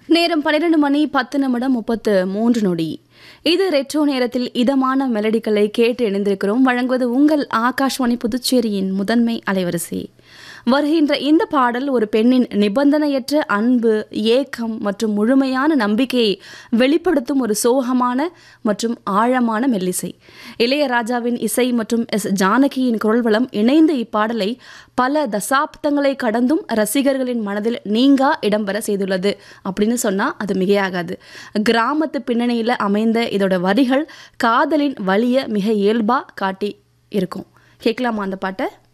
நேரம் பன்னிரண்டு மணி பத்து நிமிடம் முப்பத்து மூன்று நொடி இது ரெட்ரோ நேரத்தில் இதமான மெலடிகளை கேட்டு இணைந்திருக்கிறோம் வழங்குவது உங்கள் ஆகாஷ்வாணி புதுச்சேரியின் முதன்மை அலைவரிசை வருகின்ற இந்த பாடல் ஒரு பெண்ணின் நிபந்தனையற்ற அன்பு ஏக்கம் மற்றும் முழுமையான நம்பிக்கையை வெளிப்படுத்தும் ஒரு சோகமான மற்றும் ஆழமான மெல்லிசை இளையராஜாவின் இசை மற்றும் எஸ் ஜானகியின் குரல் வளம் இணைந்த இப்பாடலை பல தசாப்தங்களை கடந்தும் ரசிகர்களின் மனதில் நீங்கா இடம்பெற செய்துள்ளது அப்படின்னு சொன்னால் அது மிகையாகாது கிராமத்து பின்னணியில் அமைந்த இதோட வரிகள் காதலின் வலிய மிக இயல்பாக காட்டி இருக்கும் கேட்கலாமா அந்த பாட்டை